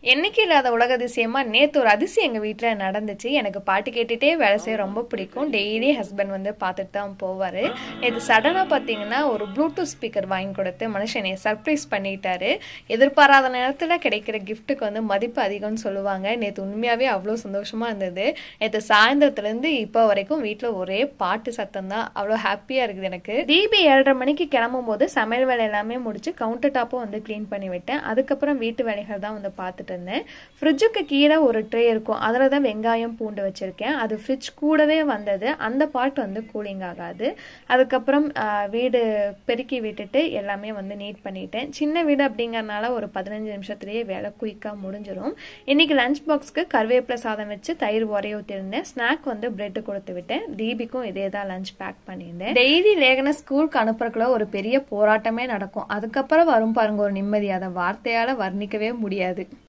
என்னைக்கு இல்லாத உலக அதிசயமா நேத்து ஒரு அதிசயம் எங்க வீட்ல நடந்துச்சு எனக்கு பாட்டு கேட்டுட்டே வேலை செய்ய ரொம்ப பிடிக்கும் டெய்லி ஹஸ்பண்ட் வந்து பார்த்துட்டு தான் போவாரு இது சடனா பாத்தீங்கன்னா ஒரு ப்ளூடூத் ஸ்பீக்கர் வாங்கி கொடுத்து மனுஷனை சர்ப்ரைஸ் பண்ணிட்டாரு எதிர்பாராத நேரத்துல கிடைக்கிற கிஃப்ட்டுக்கு வந்து மதிப்பு அதிகம்னு சொல்லுவாங்க நேத்து உண்மையாவே அவ்வளோ சந்தோஷமா இருந்தது நேத்து சாயந்தரத்துல இருந்து இப்போ வரைக்கும் வீட்ல ஒரே பாட்டு சத்தம் தான் அவ்வளோ ஹாப்பியா இருக்குது எனக்கு தீபி ஏழரை மணிக்கு கிளம்பும் போது சமையல் வேலை எல்லாமே முடிச்சு கவுண்டர் டாப்பும் வந்து க்ளீன் பண்ணி விட்டேன் அதுக்கப்புறம் வீட்டு வேலைகள் தான் வந்து பார்த்துட்டு இருந்தேன் ஃப்ரிட்ஜுக்கு கீழே ஒரு ட்ரே இருக்கும் அதில் தான் வெங்காயம் பூண்டு வச்சுருக்கேன் அது ஃப்ரிட்ஜ் கூடவே வந்தது அந்த பார்ட் வந்து கூலிங் ஆகாது அதுக்கப்புறம் ஆஹ், வீடு பெருக்கி விட்டுட்டு எல்லாமே வந்து நீட் பண்ணிட்டேன் சின்ன வீடு அப்படிங்கறனால ஒரு பதினஞ்சு நிமிஷத்துலேயே வேலை குயிக்காக முடிஞ்சிடும் இன்னைக்கு லஞ்ச் பாக்ஸ்க்கு கருவேப்பிலை சாதம் வச்சு தயிர் உரைய ஊற்றிருந்தேன் ஸ்நாக் வந்து பிரெட் கொடுத்து விட்டேன் தீபிக்கும் இதே தான் லஞ்ச் பேக் பண்ணியிருந்தேன் டெய்லி லேகனை ஸ்கூலுக்கு அனுப்புறதுக்குள்ள ஒரு பெரிய போராட்டமே நடக்கும் அதுக்கப்புறம் வரும் பாருங்க ஒரு நிம்மதி அதை வார்த்தையால வர்ணிக்கவே முடியாது